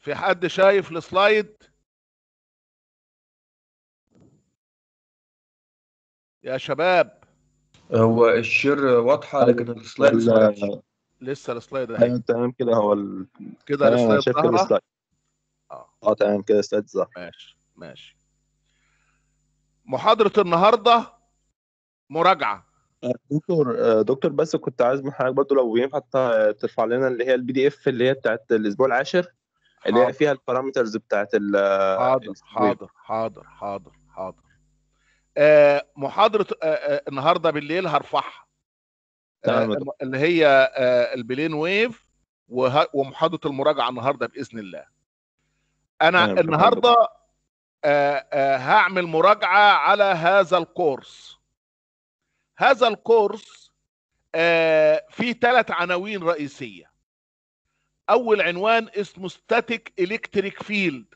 في حد شايف السلايد يا شباب هو الشير واضحة لكن السلايد ال- ما ظهرتش. لسه السلايد اهي ايوه تمام كده هو ال... كده تمام انا السلايد شايف كده ظاهره السلايد اه اه تمام كده السلايد ظهر ماشي ماشي محاضرة النهاردة مراجعة آه، دكتور آه، دكتور بس كنت عايز من حضرتك برضه لو ينفع ت- ترفع لنا اللي هي البي دي اف اللي هي بتاعت الاسبوع العاشر اللي هي حاضر فيها البارامترز بتاعت ال حاضر ال- حاضر حاضر حاضر حاضر آه محاضرة آه آه النهاردة بالليل هرفعها آه تمام يا دكتور. اللي هي آه البلين ويف وه- ومحاضرة المراجعة النهاردة بإذن الله أنا تمام، شكراً النهاردة آه آه هعمل مراجعة على هذا الكورس هذا الكورس آه فيه ثلاث عناوين رئيسية أول عنوان اسمه ستاتيك إلكتريك فيلد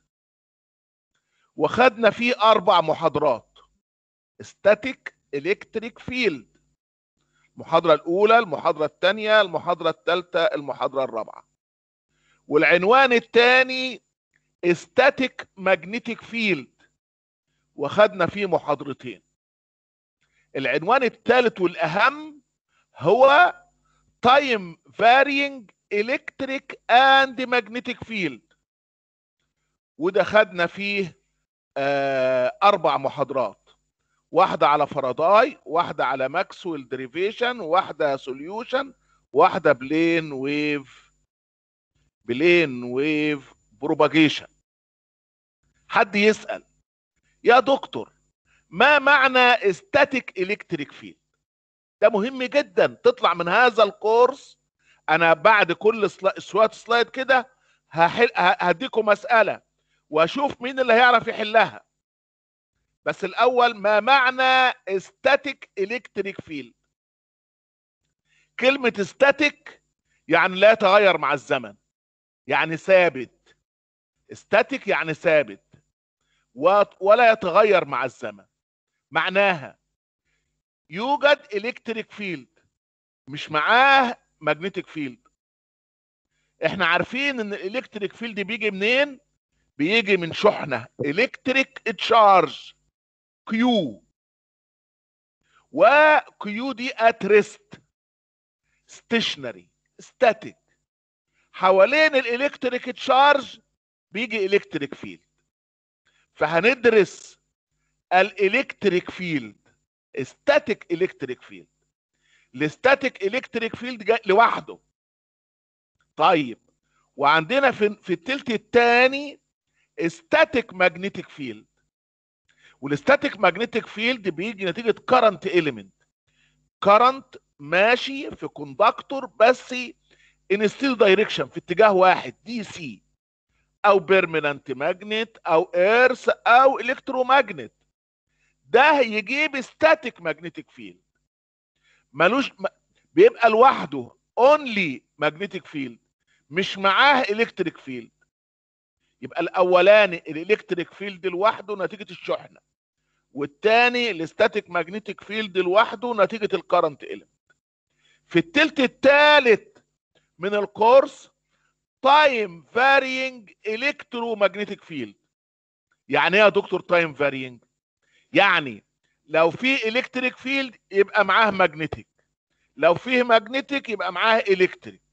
وخدنا فيه أربع محاضرات ستاتيك إلكتريك فيلد المحاضرة الأولى المحاضرة الثانية المحاضرة الثالثة المحاضرة الرابعة والعنوان الثاني ستاتيك ماجنتيك فيلد وخدنا فيه محاضرتين العنوان الثالث والأهم هو تايم فارينج الكتريك اند ماجنتيك فيلد وده خدنا فيه آه اربع محاضرات واحده على فاراداي واحده على ماكسويل دريفيشن واحده سوليوشن واحده بلين ويف بلين ويف بروباجيشن حد يسال يا دكتور ما معنى استاتيك الكتريك فيلد ده مهم جدا تطلع من هذا الكورس انا بعد كل سلا- شويه سلايد كده هحل ه- هديكم مساله واشوف مين اللي هيعرف يحلها بس الاول ما معنى static electric field كلمه static يعني لا يتغير مع الزمن يعني ثابت static يعني ثابت و- ولا يتغير مع الزمن معناها يوجد الكتريك فيلد مش معاه ماجنتيك فيلد احنا عارفين ان الالكتريك فيلد بيجي منين بيجي من شحنه الكتريك تشارج كيو وكيو دي ات ريست ستيشنري ستاتيك حوالين الالكتريك تشارج بيجي الكتريك فيلد فهندرس الالكتريك فيلد ستاتيك الكتريك فيلد الستاتيك الكتريك فيلد جاي لوحده طيب وعندنا في في التلت الثاني ستاتيك ماجنتيك فيلد والستاتيك ماجنتيك فيلد بيجي نتيجه كرنت اليمنت كرنت ماشي في كوندكتور بس ان ستيل دايركشن في اتجاه واحد دي سي او بيرمننت ماجنت او ايرث او الكتروماجنت ده يجيب ستاتيك ماجنتيك فيلد ملوش م- بيبقى لوحده اونلي ماجنتيك فيلد مش معاه الكتريك فيلد يبقى الاولاني الالكتريك فيلد لوحده نتيجه الشحنه والتاني الستاتيك ماجنتيك فيلد لوحده نتيجه الكرنت اليمنت في التلت التالت من الكورس تايم فارينج الكترو ماجنتيك فيلد يعني ايه يا دكتور تايم فارينج يعني لو في الكتريك فيلد يبقى معاه ماجنتيك لو فيه ماجنتيك يبقى معاه الكتريك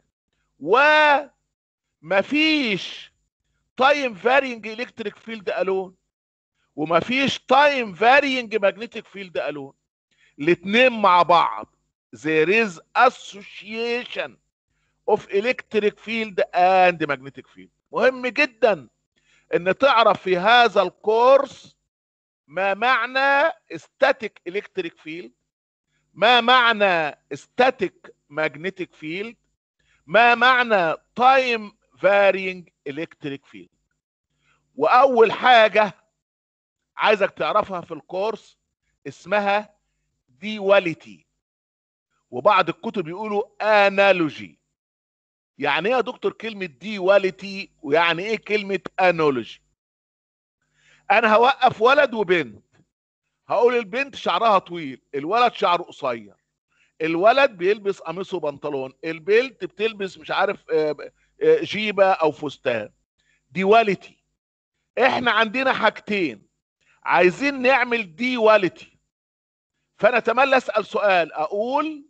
ومفيش تايم فارينج الكتريك فيلد الون ومفيش تايم فارينج ماجنتيك فيلد الون الاثنين مع بعض there is association of electric field and magnetic field مهم جدا ان تعرف في هذا الكورس ما معنى static electric field ما معنى static magnetic field ما معنى time varying electric field واول حاجه عايزك تعرفها في الكورس اسمها duality وبعض الكتب يقولوا analogy يعني ايه يا دكتور كلمه duality ويعني ايه كلمه analogy انا هوقف ولد وبنت هقول البنت شعرها طويل الولد شعره قصير الولد بيلبس قميص وبنطلون البنت بتلبس مش عارف آه، آه، جيبه او فستان ديواليتي احنا عندنا حاجتين عايزين نعمل ديواليتي فانا اتمنى اسال سؤال اقول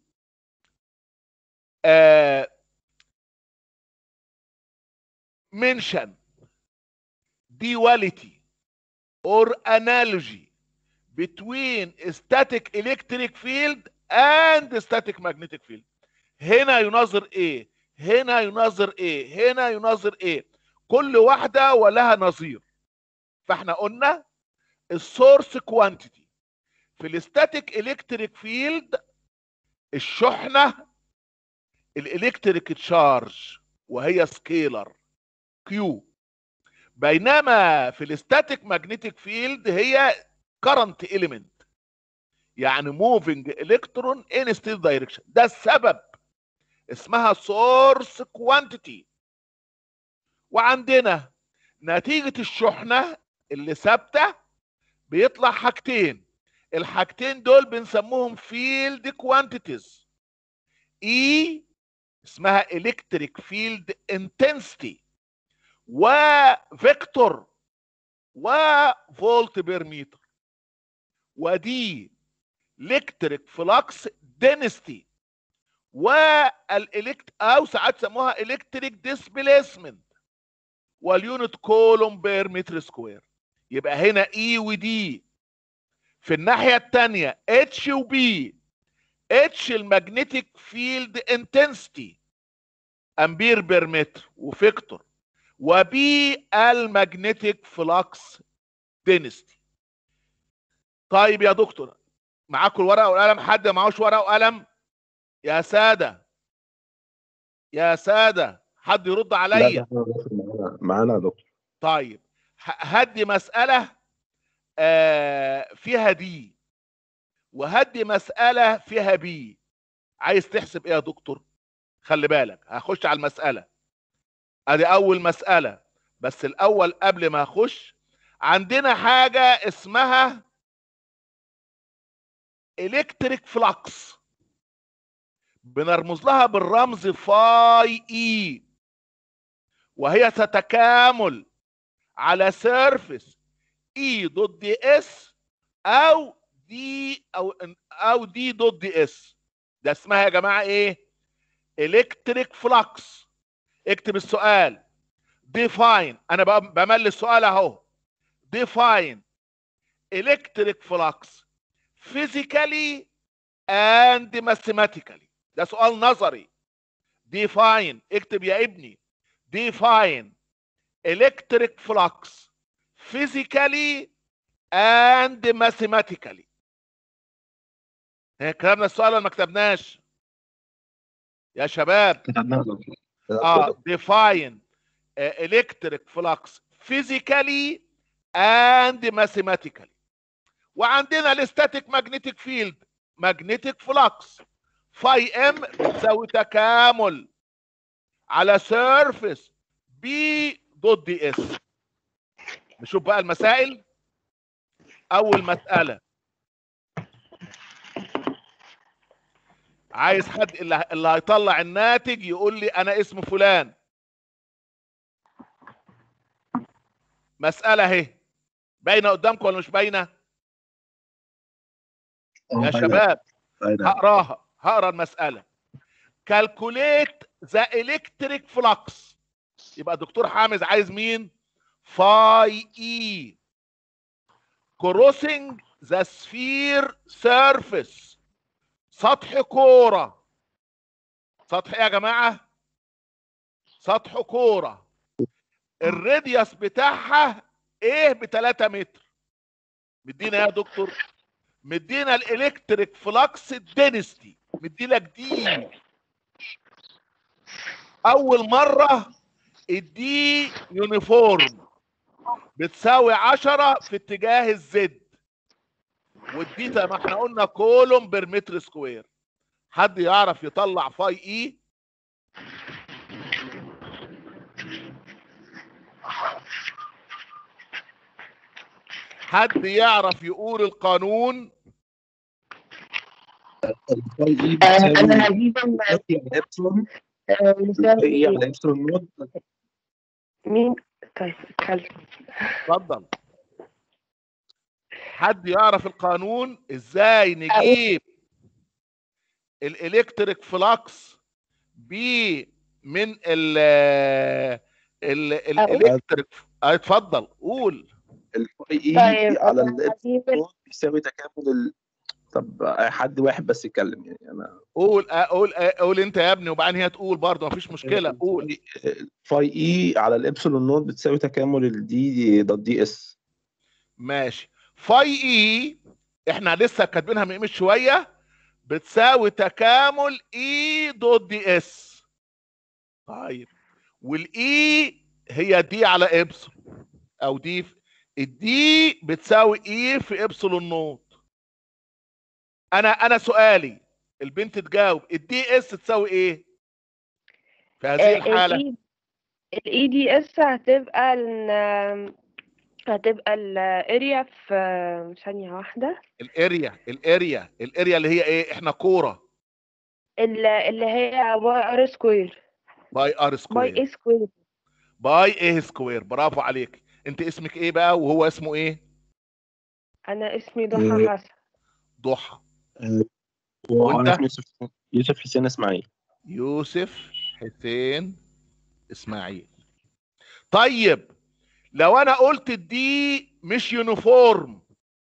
آه mention duality or analogy between static electric field and static magnetic field هنا يناظر ايه هنا يناظر ايه هنا يناظر ايه كل واحدة ولها نظير فاحنا قلنا السورس كوانتيتي في الستاتيك الكتريك فيلد الشحنة الالكتريك تشارج وهي سكيلر كيو بينما في الستاتيك ماجنتيك فيلد هي كرنت اليمنت يعني موفينج الكترون ان ستيت دايركشن ده السبب اسمها سورس كوانتيتي وعندنا نتيجة الشحنة اللي ثابتة بيطلع حاجتين الحاجتين دول بنسموهم فيلد كوانتيتيز اي اسمها الكتريك فيلد انتنسيتي وفيكتور وفولت بير متر ودي الكتريك فلكس دينستي والالكت او ساعات سموها الكتريك ديسبيسمنت واليونت كولوم بير متر سكوير يبقى هنا اي ودي في الناحيه الثانيه اتش وبي اتش المagnetic فيلد انتنسيتي امبير بير متر وفيكتور وبي المagnetic فلكس دينستي طيب يا دكتور معاكم الورقه والقلم حد معهوش ورقه وقلم يا ساده يا ساده حد يرد عليا معانا معانا يا دكتور طيب ه- هدي مسألة آه، فيها دي وهدي مسألة فيها بي عايز تحسب ايه يا دكتور خلي بالك هخش على المسألة ادي اول مسألة بس الاول قبل ما اخش عندنا حاجة اسمها الكتريك فلكس بنرمز لها بالرمز فاي اي وهي تتكامل على سيرفيس اي ضد دي اس او دي او او دي ضد دي اس ده اسمها يا جماعه ايه الكتريك فلكس اكتب السؤال ديفاين انا بقى بملي السؤال اهو ديفاين الكتريك فلكس physically and mathematically ده سؤال نظري ديفاين اكتب يا ابني define electric flux physically and mathematically ها كتبنا السؤال ولا ما كتبناش يا شباب كتبناها يا دكتور. اه define uh, electric flux physically and mathematically وعندنا الستاتيك magnetic field magnetic flux phi m بتساوي تكامل على سيرفيس بي ضد دي اس نشوف بقى المسائل اول مساله عايز حد اللي اللي هيطلع الناتج يقول لي انا اسم فلان مساله اهي باينه قدامكم ولا مش باينه يا شباب هقراها هقرا المساله كالكوليت ذا الكتريك فلكس يبقى دكتور حامز عايز مين فاي اي كروسنج ذا سفير سيرفيس سطح كوره سطح ايه يا جماعه سطح كوره الراديوس بتاعها ايه ب 3 متر مدينا إيه يا دكتور مدينا الالكتريك فلكس دينستي مديلك دي اول مره الدي يونيفورم بتساوي 10 في اتجاه الزد والدي زي ما احنا قلنا كولوم بير متر سكوير حد يعرف يطلع فاي اي حد يعرف يقول القانون الفاي اي آه، بتساوي انا هجيب ال- اي على ابسلون آه، اي يساوي على ابسلون نود مين طيب اتكلم اتفضل حد يعرف القانون ازاي نجيب الالكتريك فلكس ب من ال ال الالكتريك اه، اتفضل قول الفاي اي طيب على أنا الابسلون هجيب ال- بيساوي تكامل ال... طب حد واحد بس يتكلم يعني انا قول اه، قول اه، قول انت يا ابني وبعدين هي تقول برضه مفيش مشكله قول فاي اي على الابسلون نوت بتساوي تكامل الدي دوت دي اس ماشي فاي اي احنا لسه كاتبينها من قيمه شويه بتساوي تكامل اي دوت دي اس طيب والاي هي دي على ابسلون او دي في- الدي بتساوي اي في ابسلون نوت انا انا سؤالي البنت تجاوب الدي اس تساوي ايه في هذه الحاله الاي الاي دي اس هتبقى ال هتبقى الاريا في ثانية واحدة الاريا الاريا الاريا اللي هي ايه احنا كوره ال- اللي هي باي ار سكوير باي ار باي سكوير اي سكوير باي ايه سكوير برافو عليك انت اسمك ايه بقى وهو اسمه ايه انا اسمي ضحى حسن ضحى وانا اسمي يوسف يوسف حسين اسماعيل يوسف حسين اسماعيل طيب لو انا قلت دي مش يونيفورم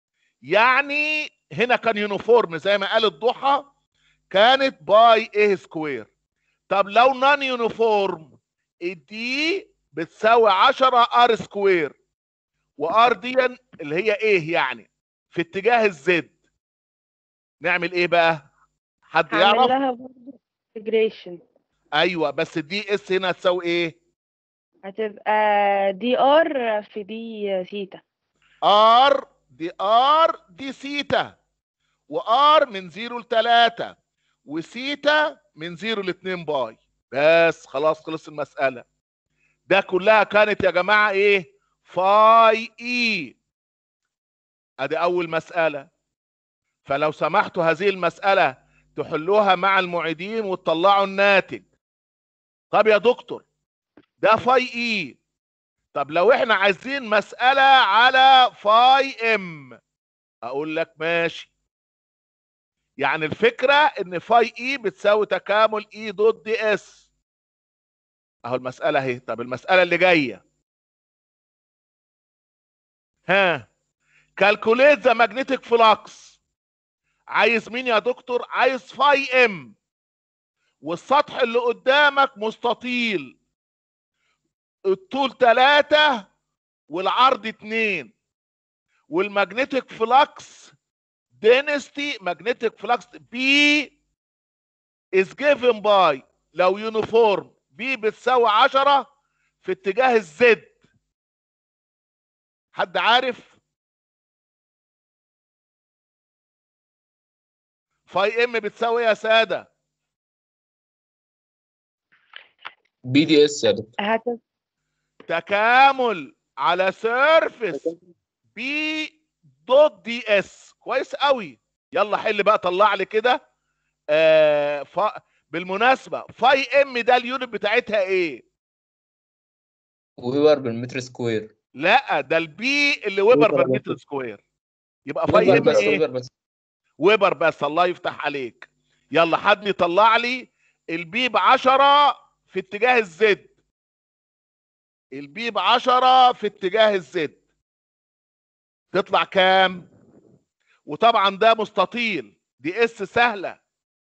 يعني هنا كان يونيفورم زي ما قال الضحى كانت باي ايه سكوير طب لو نون يونيفورم الدي بتساوي 10 ار سكوير وار دي اللي هي ايه يعني في اتجاه الزد نعمل ايه بقى حد هعمل يعرف لها برضه انتجريشن ايوه بس الدي اس هنا تساوي ايه هتبقى دي ار في دي ثيتا ار دي ار دي سيتا وار من 0 ل 3 وسيتا من 0 ل 2 باي بس خلاص خلص المسألة ده كلها كانت يا جماعة ايه فاي اي ادي اول مسألة فلو سمحتوا هذه المسألة تحلوها مع المعيدين وتطلعوا الناتج طب يا دكتور ده فاي اي طب لو احنا عايزين مسألة على فاي ام اقول لك ماشي يعني الفكرة ان فاي اي بتساوي تكامل اي دوت دي اس اهو المسألة اهي طب المسألة اللي جاية ها كالكوليت ذا ماجنتيك فلكس عايز مين يا دكتور عايز فاي ام والسطح اللي قدامك مستطيل الطول ثلاثة والعرض اتنين والمagnetic فلكس density magnetic flux B is given by لو يونيفورم B بتساوي 10 في اتجاه الزد حد عارف فاي ام بتساوي إيه يا ساده بي دي اس يا دكتور هتبقى تكامل على سيرفيس بي دوت دي اس كويس قوي يلا حل بقى طلع لي كده آه ف... بالمناسبه فاي ام ده اليونت بتاعتها ايه ويبر بالمتر سكوير لا ده البي اللي ويبر ويبر بر متر بس. سكوير يبقى فاي ويبر ام بس ايه ويبر بس ويبر بس الله يفتح عليك يلا حد يطلع لي البي ب 10 في اتجاه الزد البي ب 10 في اتجاه الزد تطلع كام وطبعا ده مستطيل دي اس سهله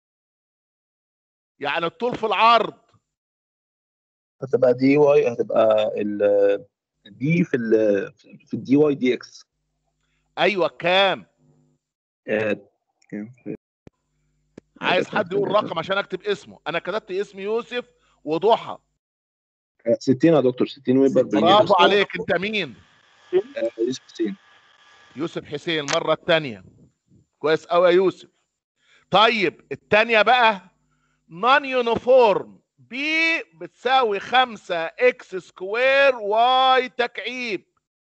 يعني الطول في العرض هتبقى دي واي هتبقى ال دي في ال في الدي واي دي اكس ايوه كام آه، كام في- عايز حد يقول رقم عشان اكتب اسمه انا كتبت اسم يوسف وضحى آه، 60 يا دكتور 60 ويبر برافو عليك انت مين آه، يوسف حسين يوسف حسين المرة التانية كويس قوي يا يوسف طيب التانية بقى نون يونيفورم بي بتساوي خمسة اكس سكوير واي تكعيب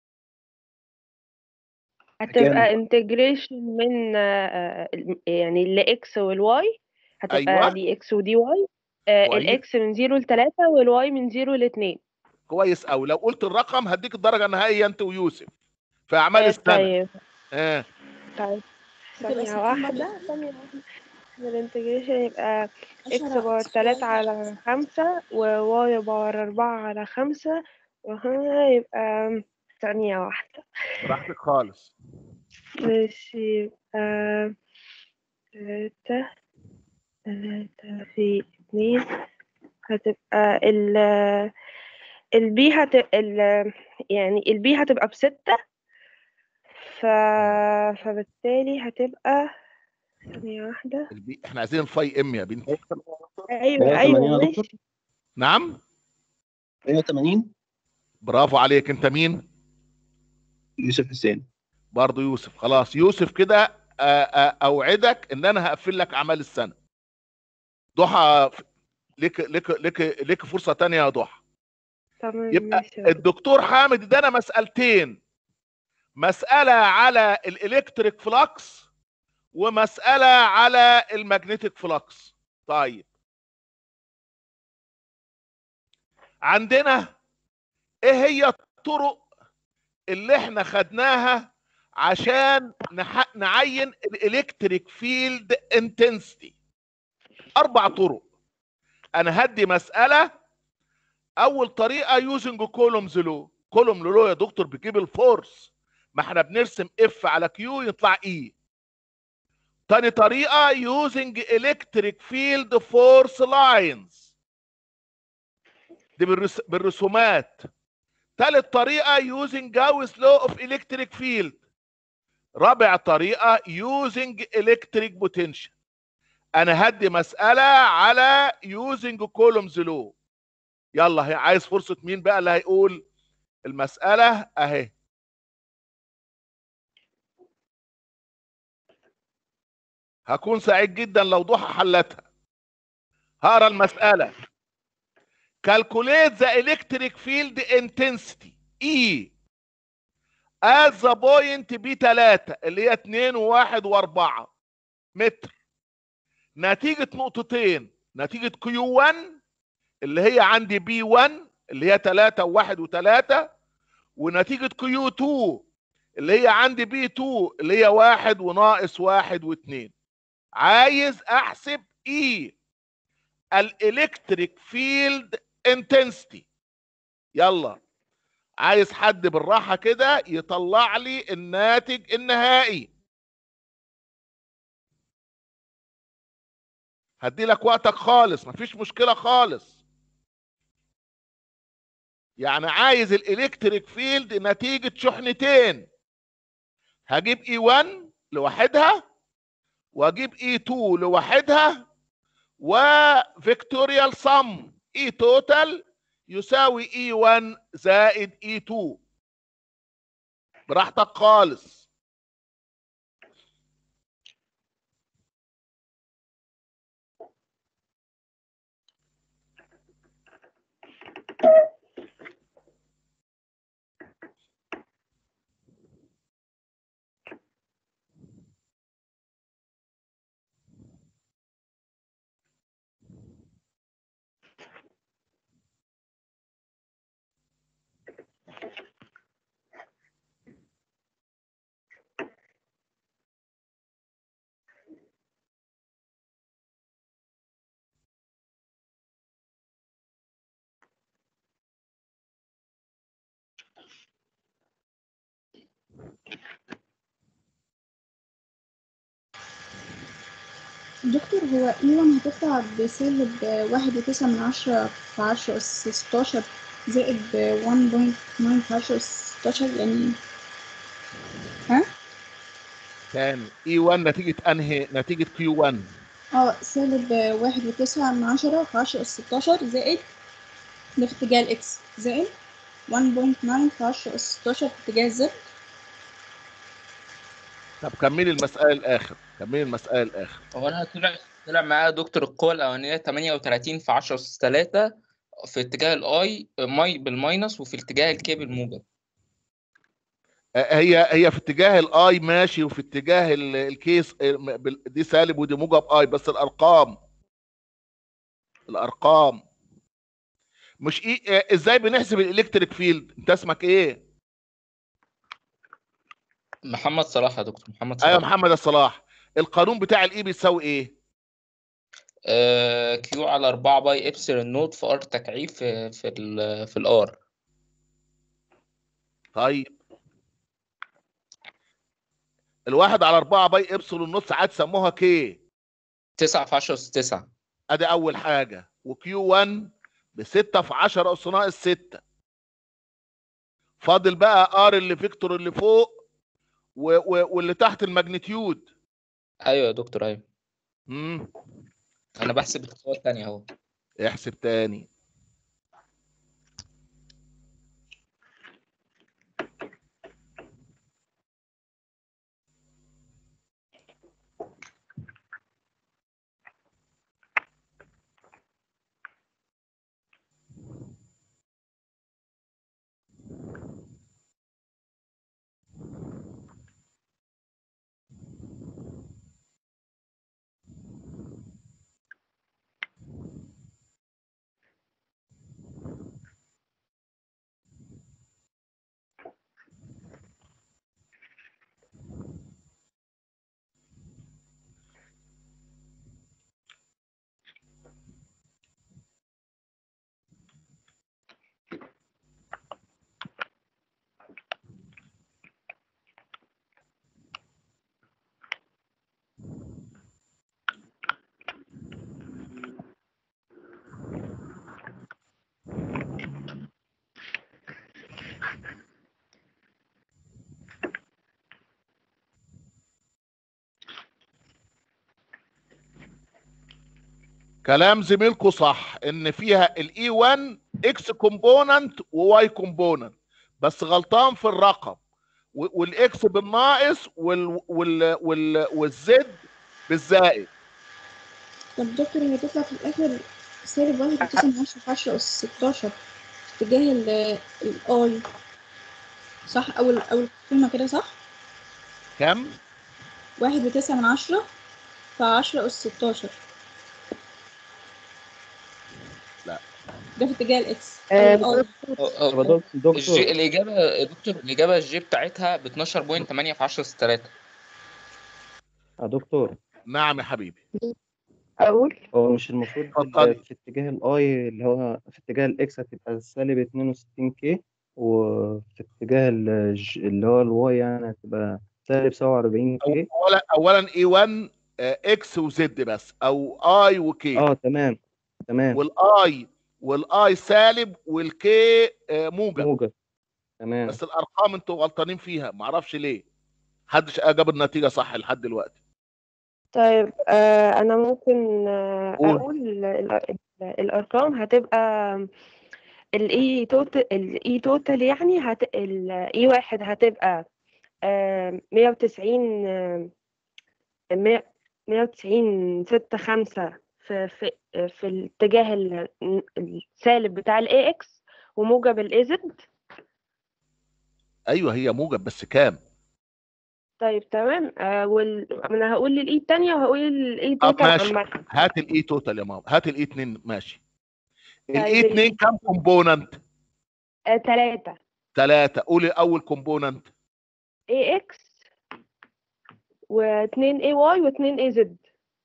هتبقى انتجريشن من آه، آه، يعني الاكس والواي هتبقى أيوة. دي اكس ودي واي آه، كويس. الاكس من 0 ل 3 والواي من 0 ل 2 كويس قوي لو قلت الرقم هديك الدرجه النهائيه انت ويوسف في اعمال آه، السنه طيب اه طيب هتبقى ثانية 60 واحدة ثانية واحدة الانتجريشن يبقى اكس عشرة باور أس تلاتة واحد. على خمسة وواي باور أربعة على خمسة وهنا يبقى ثانية واحدة براحتك خالص ماشي يبقى تلاتة تلاتة في اتنين هتبقى ال البي هتبقى ال يعني البي هتبقى بستة ف... فبالتالي هتبقى ثانية واحدة البي... احنا عايزين الفاي ام يا بنتي أيوة 180 أيوة يا ماشي دكتور نعم 180 برافو عليك انت مين يوسف حسين برضو يوسف خلاص يوسف كده آه، آه، اوعدك ان انا هقفل لك اعمال السنه ضحى لك لك لك لك فرصه تانية يا ضحى تمام يبقى ماشي يا دكتور. الدكتور حامد ادانا مسألتين مسألة على الالكتريك فلكس ومسألة على المagnetic فلكس طيب عندنا ايه هي الطرق اللي احنا خدناها عشان نح... نعين الالكتريك فيلد انتنسيتي اربع طرق انا هدي مسألة اول طريقه يوزنج كولومز لو كولوم لو يا دكتور بيجيب الفورس ما احنا بنرسم اف على كيو يطلع اي تاني طريقه يوزنج الكتريك فيلد فورس لاينز دي بالرس... بالرسومات تالت طريقه يوزنج جاوس لو اوف الكتريك فيلد رابع طريقه يوزنج الكتريك بوتنشال انا هدي مساله على يوزنج كولومز لو يلا هي عايز فرصة مين بقى اللي هيقول المسألة اهي هكون سعيد جدا لو ضحى حلتها هقرا المسألة calculate the electric field intensity E at the point B3 اللي هي 2 و1 و4 متر نتيجة نقطتين نتيجة Q1 اللي هي عندي بي 1 اللي هي 3 و1 و3 ونتيجة كيو 2 اللي هي عندي بي 2 اللي هي 1 وناقص 1 و2 عايز احسب اي الالكتريك فيلد انتنسيتي يلا عايز حد بالراحة كده يطلع لي الناتج النهائي هدي لك وقتك خالص مفيش مشكلة خالص يعني عايز الالكتريك فيلد نتيجة شحنتين هجيب اي 1 لوحدها واجيب اي 2 لوحدها وفيكتوريال سم اي توتال يساوي اي 1 زائد اي 2 براحتك خالص دكتور هو ايوان هتطلع بسالب واحد وتسعة من عشرة في عشرة أس ستاشر زائد وان بوينت ناين في عشرة أس ستاشر يعني تاني اي 1 نتيجة انهي نتيجة كيو 1 اه سالب واحد وتسعة من عشرة في عشرة أس ستاشر زائد ده في اتجاه الإكس زائد وان بوينت ناين في عشرة أس ستاشر في اتجاه الزد طب كملي المسألة الآخر كملي المسألة الآخر هو انا طلع طلع معايا دكتور القوة الأولانية 38 في 10 أس 3 في اتجاه الاي ماي بالماينس وفي اتجاه الكي بالموجب آه، هي هي في اتجاه الاي ماشي وفي اتجاه ال- الكيس آه، م- بال- دي سالب ودي موجب اي بس الارقام الارقام مش ايه آه، ازاي بنحسب الالكتريك فيلد انت اسمك ايه محمد صلاح يا دكتور محمد ايوه صلاح محمد الصلاح القانون بتاع الاي بيساوي ايه آه كيو على 4 باي ابسلون نوت في ار تكعيب في في ال في الار طيب الواحد على أربعة باي إبسلون نص ساعات سموها كي 9 في 10 أس 9 ادي اول حاجه وكيو 1 ب 6 في 10 اس ناقص 6 فاضل بقى ار اللي فيكتور اللي فوق و و واللي تحت الماجنتيود ايوه يا دكتور ايوه امم انا بحسب الخطوه الثانيه اهو احسب تاني كلام زميلكم صح ان فيها الاي 1 اكس كومبوننت وواي كومبوننت بس غلطان في الرقم و- والاكس بالناقص وال وال وال والزد بالزائد طب دكتور هي هتطلع في الآخر سالب واحد وتسعة من عشرة في عشرة أس ستاشر في اتجاه ال الآي صح أول أول كلمة كده صح؟ كم واحد وتسعة من عشرة في عشرة أس ستاشر لا. ده في اتجاه الإكس آه، أو الآي. طب يا دك- دكتور الجي الاجابه يا دكتور الاجابه الجي بتاعتها ب 12.8 في 10 اس 3 يا دكتور نعم يا حبيبي اقول هو مش المفروض اتفضلي. ال- في اتجاه الاي اللي هو في اتجاه الاكس هتبقى سالب 62 كي وفي اتجاه الج- اللي هو الواي يعني هتبقى سالب 47 كي اولا اولا اي 1 اكس وزد بس او اي وكي اه تمام تمام والاي والاي سالب والكي آه، موجب موجب تمام بس الارقام انتوا غلطانين فيها معرفش ليه محدش اجاب النتيجه صح لحد دلوقتي طيب آه انا ممكن آه قول. اقول ال- ال- الارقام هتبقى الاي توتال الاي توتال يعني هت الاي واحد هتبقى آه 190 آه، 100 190 ستة خمسة في في في الاتجاه ال- السالب بتاع الاي اكس وموجب الاي زد ايوه هي موجب بس كام طيب تمام آه وال... انا هقول الاي التانية وهقول الاي طب توتال ماشي. عامة هات الاي توتال يا ماما هات الاي 2 ماشي الاي طيب، 2 كام كومبوننت آه تلاتة ثلاثة قولي اول كومبوننت اي اكس واتنين اي واي واتنين اي زد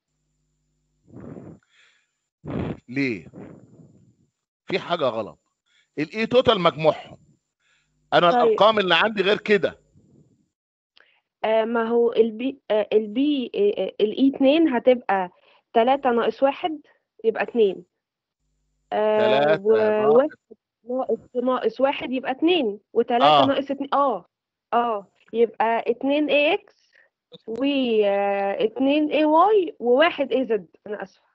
ليه في حاجه غلط الاي توتال مجموعهم انا طيب. الارقام اللي عندي غير كده آه ما هو البي آه البي آه الاي اتنين هتبقى تلاتة ناقص واحد يبقى اتنين آه ثلاثة وواحد ناقص ناقص واحد يبقى اتنين وتلاتة آه. ناقص اتنين اه اه يبقى اتنين اي اكس و آه، اتنين اي واي وواحد اي زد انا اسفة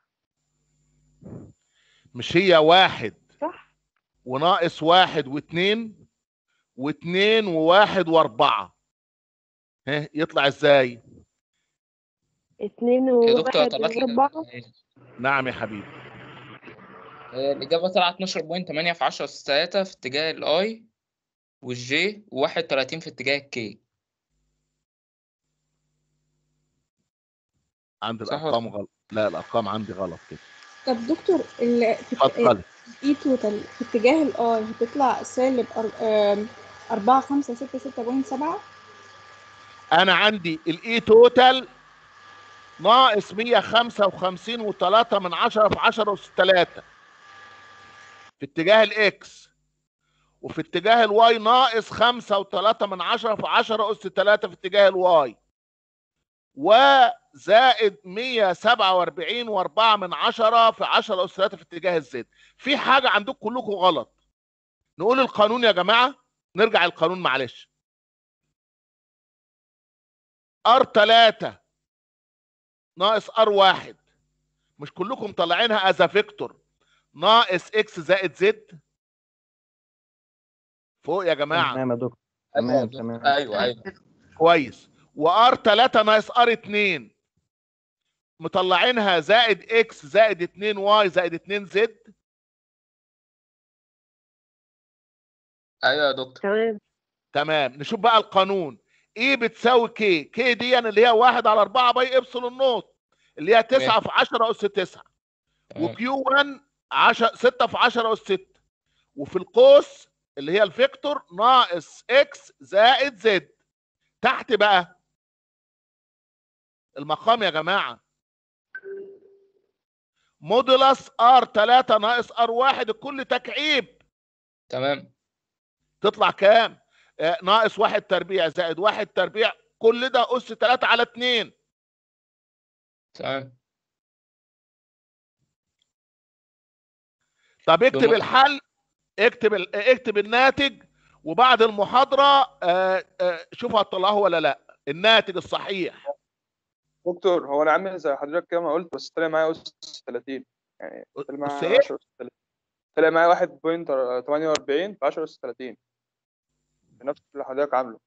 مش هي واحد صح وناقص واحد واثنين واثنين وواحد واربعة ها يطلع ازاي اتنين يا دكتور وواحد طلعت لي واربعة نعم يا حبيبي آه، الإجابة طلعت 12.8 في 10 أس 3 في اتجاه الأي والجي و31 في اتجاه الكي عندي صح ولا الارقام غلط لا الارقام عندي غلط كده طب دكتور ال... في اتفضلي اي توتال في اتجاه الاي هتطلع سالب أر- آم، أربعة خمسة ستة ستة بوينت سبعة انا عندي الاي توتال ناقص 155 و3 من 10 في 10 اس 3 في اتجاه الاكس وفي اتجاه الواي ناقص 5 و3 من 10 في 10 اس 3 في اتجاه الواي وزائد 147 و4 من 10 في 10 اس 3 في اتجاه الزد في حاجه عندكم كلكم غلط نقول القانون يا جماعه نرجع القانون معلش ار 3 ناقص ار 1 مش كلكم طالعينها از فيكتور ناقص اكس زائد زد فوق يا جماعه تمام يا دكتور ايوه تمام يا تمام دكتور. ايوه ايوه كويس وار 3 ناقص ار 2 مطلعينها زائد اكس زائد 2 واي زائد 2 زد ايوه يا دكتور تمام تمام نشوف بقى القانون ايه بتساوي كي كي دي اللي هي 1 على 4 باي ابسلون نوت اللي هي 9 في 10 اس 9 تمام. وكيو 1 10 6 في 10 اس 6 وفي القوس اللي هي الفيكتور ناقص اكس زائد زد تحت بقى المقام يا جماعه مودولس ار 3 ناقص ار 1 الكل تكعيب تمام تطلع كام؟ آه ناقص واحد تربيع زائد واحد تربيع كل ده اس 3 على 2 تمام طب اكتب بم- الحل اكتب ال- اكتب الناتج وبعد المحاضره آه آه شوف هتطلعه ولا لا الناتج الصحيح دكتور هو انا عامل زي حضرتك كده ما قلت بس طلع معايا اس 30 يعني طلع بس معايا ايه 10 اس 30 طلع معايا 1.48 في 10 اس 30 نفس اللي حضرتك عامله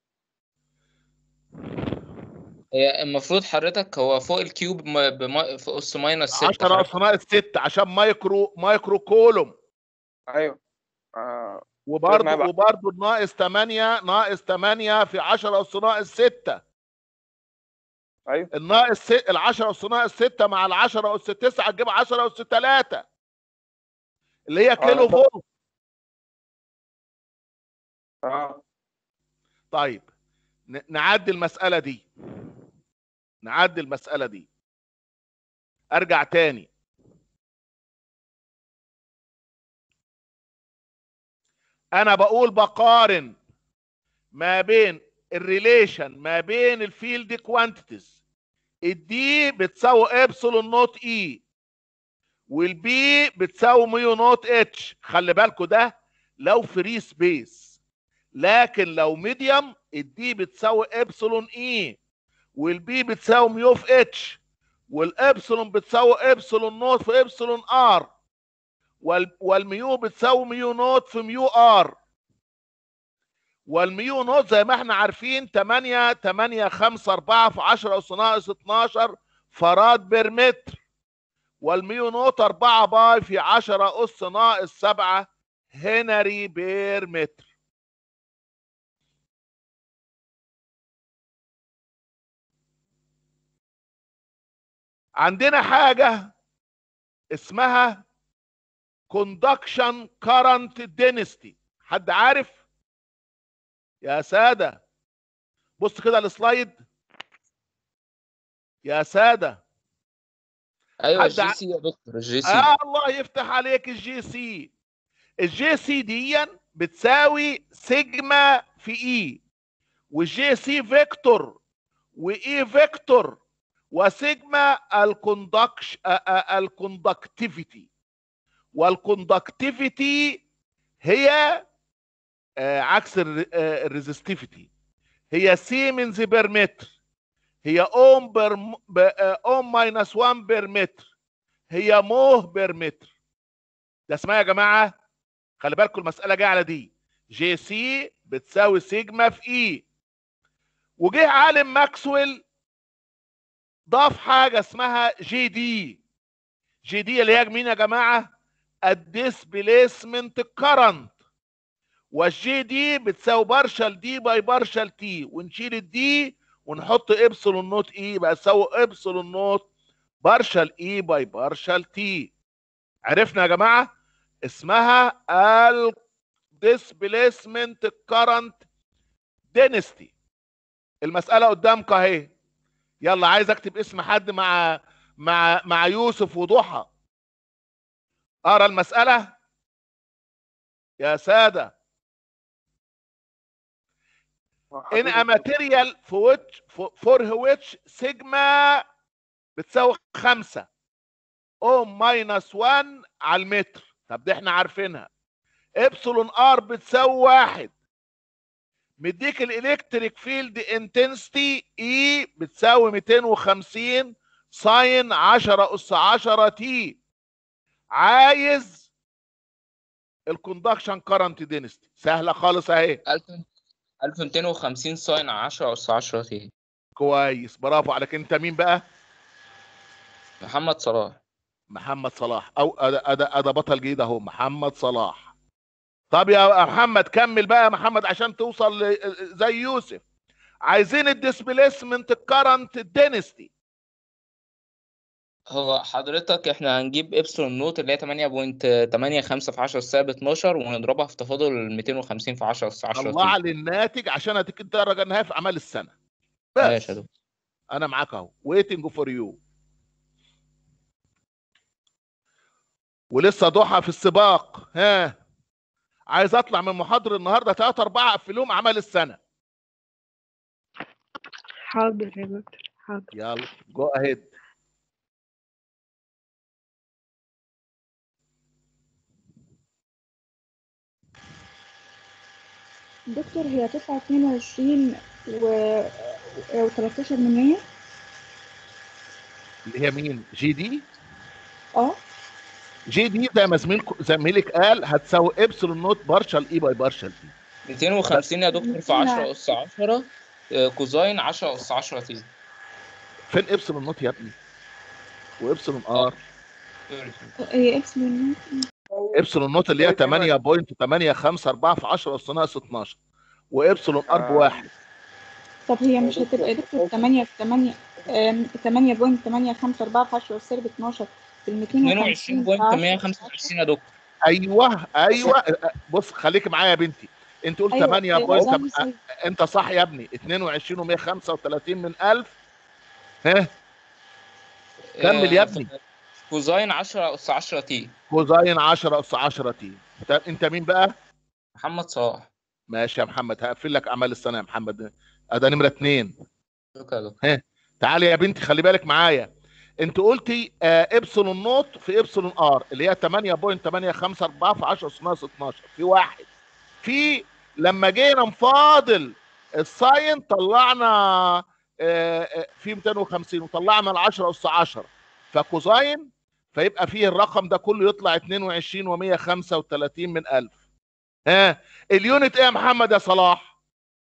هي المفروض حضرتك هو فوق الكيوب م- بما... في اس ماينس 6 10 اس ناقص 6 عشان مايكرو مايكرو كولوم ايوه آه. وبرضه معايا بقى. وبرضه ناقص 8 ناقص 8 في 10 اس ناقص 6 ايوه الناقص س- ال 10 اس ناقص 6 مع ال 10 اس 9 تجيب 10 اس 3 اللي هي كيلو ده- فولت اه طيب ن- نعدي المسألة دي نعدي المسألة دي ارجع تاني انا بقول بقارن ما بين الريليشن ما بين الفيلد كوانتيتيز الدي بتساوي ابسلون نوت اي والبي بتساوي ميو نوت اتش خلي بالكوا ده لو فري سبيس لكن لو ميديوم الدي بتساوي ابسلون اي والبي بتساوي ميو في اتش والابسلون بتساوي ابسلون نوت في ابسلون ار وال- والميو بتساوي ميو نوت في ميو ار والميو نوت زي ما احنا عارفين 8 8 5 4 في 10 اس ناقص 12 فراد بير متر والميو نوت 4 باي في 10 اس ناقص 7 هنري بير متر عندنا حاجة اسمها conduction current density حد عارف يا سادة بص كده السلايد يا سادة ايوه حد الجي ع- سي يا دكتور الجي سي آه الله يفتح عليك الجي سي الجي سي دي بتساوي سيجما في اي والجي سي فيكتور واي فيكتور وسيجما الكوندكش الكوندكتيفيتي والكوندكتيفيتي هي آه، عكس الريزستيفيتي هي سيمنز بير متر هي اوم بير م- ب- آه، اوم ماينس 1 بير متر هي موه بير متر ده اسمها يا جماعه خلي بالكم المساله جايه على دي جي سي بتساوي سيجما في اي وجه عالم ماكسويل ضاف حاجه اسمها جي دي جي دي اللي هي مين يا جماعه الديسبيليسمنت كرنت والجي دي بتساوي بارشال دي باي بارشال تي ونشيل الدي ونحط ابسلون نوت اي يبقى تساوي ابسلون نوت بارشال اي باي بارشال تي عرفنا يا جماعه اسمها ال displacement current density المسألة قدامك اهي يلا عايز اكتب اسم حد مع مع مع يوسف وضحى اقرا المسألة يا سادة in a material for which for, for which sigma بتساوي خمسة او ماينس 1 على المتر طب دي احنا عارفينها ابسلون ار بتساوي واحد مديك الالكتريك فيلد انتنسيتي اي بتساوي 250 ساين 10 اس 10 تي عايز الكوندكشن كارنت دينستي سهله خالص اهي 1250 ساين 10 اس 10 تي كويس برافو عليك انت مين بقى محمد صلاح محمد صلاح او ادا ادا ادا بطل جديد اهو محمد صلاح طب يا محمد كمل بقى يا محمد عشان توصل ل- زي يوسف عايزين الديسبيسمنت كارنت دينستي هو حضرتك احنا هنجيب ابسلون نوت اللي هي 8.85 في 10 سالب 12 ونضربها في تفاضل 250 في 10 اس 10 طلع تي لي الناتج عشان اديك الدرجه النهائيه في اعمال السنه ماشي بس يا دكتور انا معاك اهو ويتنج فور يو ولسه ضحى في السباق ها عايز اطلع من محاضره النهارده 3 4 اقفلهم اعمال السنه حاضر يا دكتور حاضر يلا جو اهيد دكتور هي تسعة اتنين وعشرين و وتلاتاشر من مية اللي هي مين جي دي اه جي دي زي ما زميلك زميلك قال هتساوي ابسلون نوت بارشال اي باي بارشال دي 250 يا دكتور في 10 اس 10 آه، كوزاين 10 اس 10 تي فين ابسلون نوت يا ابني وابسلون ار سوري. هي ابسلون ابسلون نوت اللي هي 8.854 في 10 اس ناقص 12 وابسلون ار آه. بواحد طب هي مش هتبقى يا دكتور تمانية في تمانية آم، تمانية بوينت تمانية خمسة أربعة في عشرة والسالب اتناشر في الميتين وخمسين في عشرة 22.125 يا دكتور ايوه ايوه بص خليك معايا يا بنتي انت قلت أيوة، 8 أيوة، بوينت ده تم- بيساوي- انت صح يا ابني 22 و135 من 1000 ها كمل يا آه، ابني. كوزاين 10 اس 10 تي كوزاين 10 اس 10 تي طب انت مين بقى؟ محمد صلاح ماشي يا محمد هقفل لك اعمال السنه يا محمد ده نمره اثنين شكرا يا دكتور تعالي يا بنتي خلي بالك معايا انت قلتي آه ابسلون نوت في ابسلون ار اللي هي 8.854 في 10 اس ناقص 12 في واحد في لما جينا نفاضل الساين طلعنا آه، آه، في 250 وطلعنا ال 10 اس 10 فكوزاين فيبقى فيه الرقم ده كله يطلع 22 و135 من 1000 ها اليونت ايه يا محمد يا صلاح؟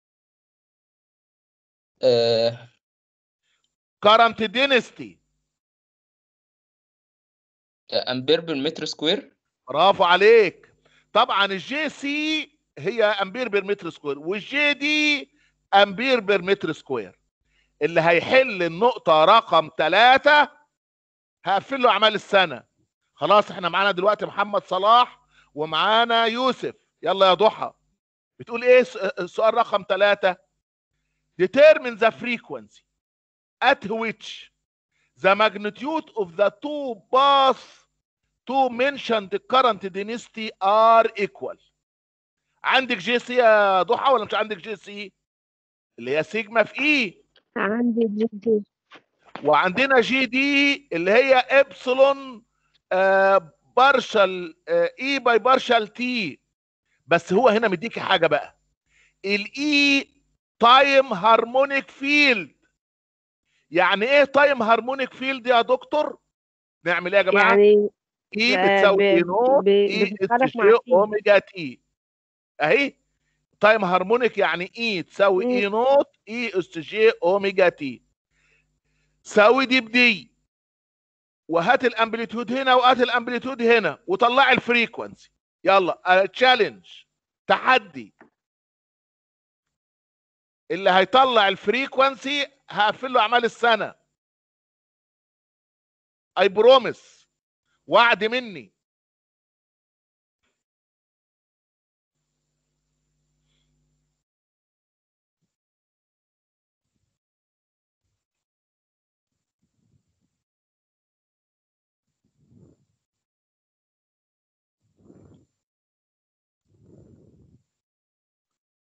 آه، كارنت دينستي امبير بالمتر سكوير برافو عليك طبعا الجي سي هي امبير بير متر سكوير والجي دي امبير بير متر سكوير اللي هيحل النقطة رقم ثلاثة هقفل له اعمال السنة خلاص احنا معانا دلوقتي محمد صلاح ومعانا يوسف يلا يا ضحى بتقول ايه الس- السؤال رقم ثلاثة determine the frequency at which the magnitude of the two paths to mention the current density are equal عندك جي سي يا ضحى ولا مش عندك جي سي اللي هي سيجما في اي عندي جدي وعندنا جي دي اللي هي ابسلون آه بارشل آه اي باي بارشل تي بس هو هنا مديكي حاجه بقى الاي تايم هارمونيك فيلد يعني ايه تايم هارمونيك فيلد يا دكتور نعمل ايه يا جماعه يعني اي آه، بتساوي ب- اي نوت ب- اي بتتحرك اس مع جي تي. اوميجا تي اهي تايم هارمونيك يعني اي تساوي مم. اي نوت اي اس جي اوميجا تي ساوي دي بدي وهات الامبليتيود هنا وهات الامبليتيود هنا وطلع الفريكونسي يلا تشالنج تحدي اللي هيطلع الفريكونسي هقفل له اعمال السنه اي بروميس وعد مني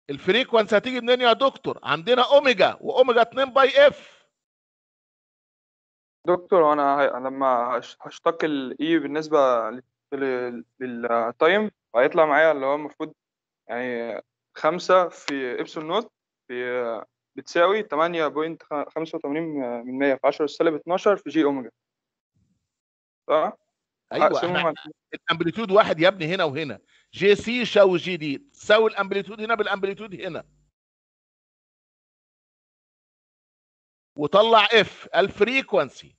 الفريكونسي هتيجي منين يا دكتور عندنا اوميجا واوميجا 2 باي اف دكتور وانا هي- لما هش- هشتق الاي بالنسبه لل- لل- للتايم هيطلع معايا اللي هو المفروض يعني خمسة في إبسون نوت في بتساوي تمانية بوينت خمسة وتمانين من مية في عشرة سالب اتناشر في جي أوميجا صح؟ ايوه هقسمهم احنا على- الامبليتيود واحد يا ابني هنا وهنا جي سي يساوي جي دي تساوي الامبليتيود هنا بالامبليتيود هنا وطلع اف الفريكونسي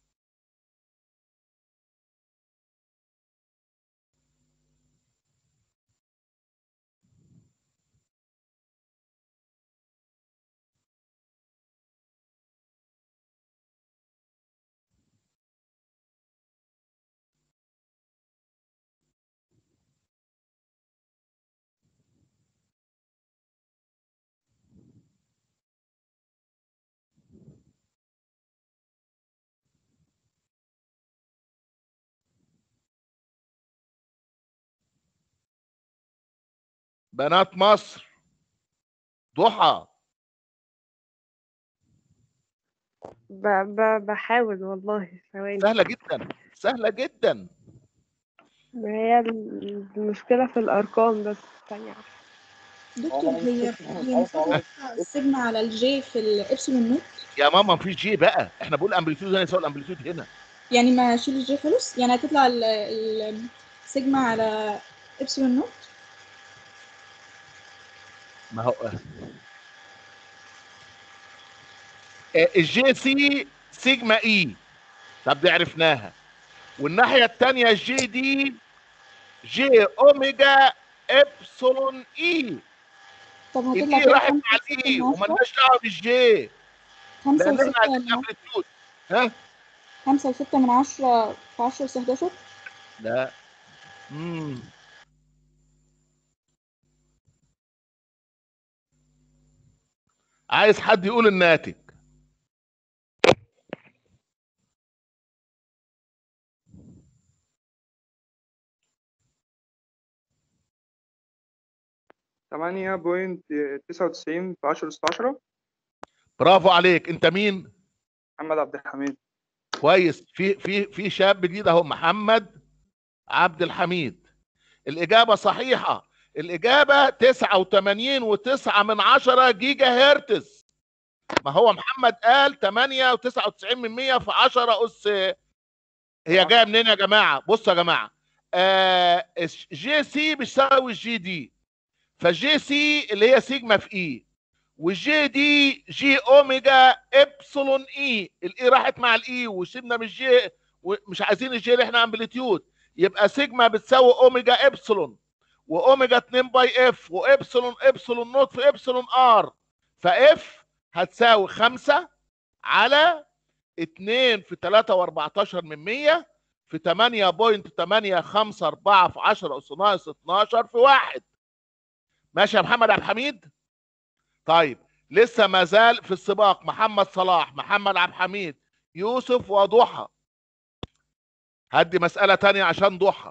بنات مصر ضحى ب... ب... بحاول والله ثواني سهله جدا سهله جدا ما هي المشكلة في الأرقام بس ثانية دكتور هي هي المفروض تطلع السيجما على الجي في الإبسلون نوت يا ماما مفيش جي بقى احنا بنقول امبليتيود هنا يساوي الامبليتيود هنا يعني ما اشيل الجي خالص يعني هتطلع ال- ال- السيجما على إبسلون نوت ما هو آه، الجي سي سيجما اي طب دي عرفناها والناحيه الثانيه الجي دي جي اوميجا ابسلون اي طب هتطلع الاي كده راحت خمسة مع وستة الاي من عشرة ومالناش دعوه بالجي خمسة لان احنا وستة عايزين من الامبليتيود ها خمسة وستة من عشرة في عشرة أس 11 لا امم عايز حد يقول الناتج تمانية بوينت تسعة وتسعين في عشرة أس عشرة برافو عليك انت مين محمد عبد الحميد كويس في في في شاب جديد اهو محمد عبد الحميد الاجابه صحيحه الاجابه 89 و9 من 10 جيجا هرتز ما هو محمد قال 8 و99 من 100 في 10 اس هي جايه منين يا جماعه بصوا يا جماعه آه جي سي بيساوي الجي دي فالجي سي اللي هي سيجما في اي والجي دي جي اوميجا ابسلون اي الاي راحت مع الاي وسيبنا من الجي ومش عايزين الجي اللي احنا امبليتيود يبقى سيجما بتساوي اوميجا ابسلون واوميجا 2 باي اف وابسلون ابسلون نوت في ابسلون ار فاف هتساوي 5 على 2 في 3 و14 من 100 في 8.854 في 10 اس ناقص 12 في 1 ماشي يا محمد عبد الحميد طيب لسه ما زال في السباق محمد صلاح محمد عبد الحميد يوسف وضحى هدي مسألة تانية عشان ضحى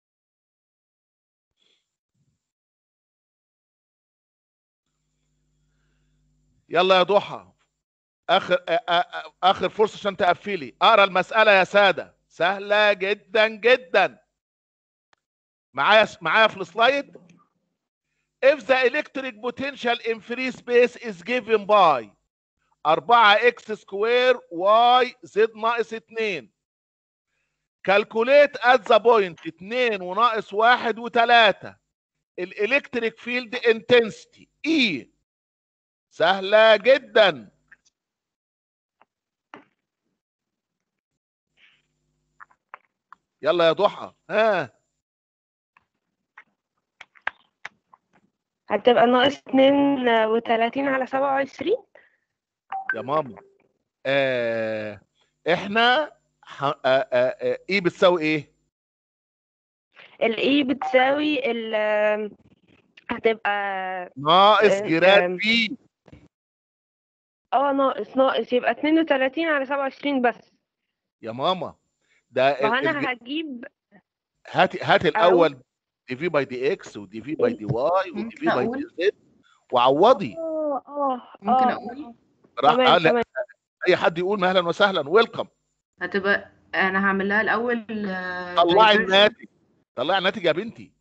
يلا يا ضحى اخر آ- آ- آ- اخر فرصة عشان تقفلي اقرا المسألة يا سادة سهلة جدا جدا معايا معايا في السلايد if the electric potential in free space is given by 4x square y z ناقص 2 calculate at the point 2 وناقص 1 و3 الالكتريك فيلد intensity E سهلة جدا يلا يا ضحى ها هتبقى ناقص اتنين وتلاتين على سبعة وعشرين يا ماما آه احنا ح... آه آه آه ايه بتساوي ايه الاي بتساوي ال هتبقى ناقص آه، جراد آم. في اه ناقص ناقص يبقى اتنين وتلاتين على سبعة وعشرين بس يا ماما ده ال- ما الج- انا هجيب هات هات الاول دي في باي دي اكس ودي في باي دي واي ودي في باي دي هقول. زد وعوضي اه اه ممكن آه، اقول راح تمام آه لا تمام اي حد يقول اهلا وسهلا ويلكم هتبقى انا هعمل لها الاول آه، طلعي diversion. الناتج طلعي الناتج يا بنتي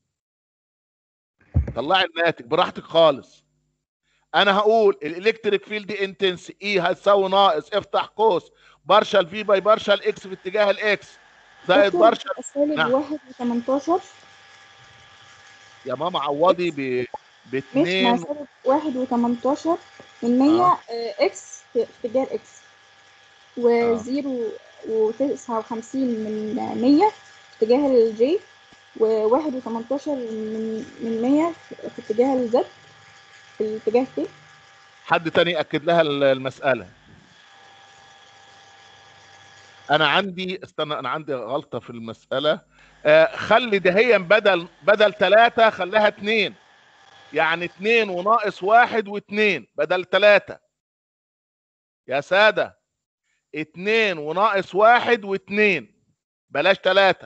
طلعي الناتج براحتك خالص انا هقول الالكتريك فيلد انتنس اي هتساوي ناقص افتح قوس بارشل في باي بارشل اكس في اتجاه الاكس زائد دكتور بارشل هتبقى سالب نعم. واحد وتمنتاشر يا ماما عوضي ب مش مع باتنين سالب واحد وتمنتاشر من مية آه. آه، اكس في في اتجاه الاكس وزيرو وتسعة وخمسين من مية في اتجاه الجي وواحد وتمنتاشر من من مية في اتجاه الزد في الاتجاه التي حد تاني ياكد لها ال- المساله انا عندي استنى انا عندي غلطه في المساله آه خلي دهيا بدل بدل ثلاثة خليها اتنين يعني اتنين وناقص واحد واتنين بدل ثلاثة يا سادة اتنين وناقص واحد واتنين بلاش ثلاثة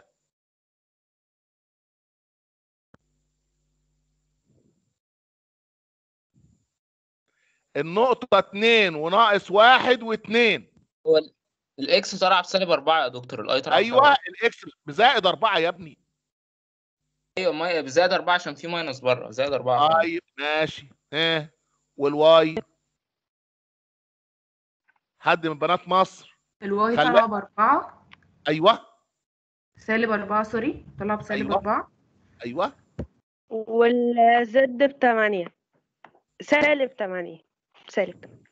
النقطة اتنين وناقص واحد واتنين هو ال- الاكس طالعه بسالب 4 يا دكتور الاي طالعه بسالب ايوه الاكس بزائد اربعة يا ابني ايوه ما- بزائد 4 عشان في ماينس بره زائد 4 طيب ماشي ها والواي حد من بنات مصر الواي خلي- طالعه باربعة ايوه سالب أربعة سوري طالعه بسالب أيوة. أربعة ايوه والزد بتمانية سالب تمانية سالب تمانية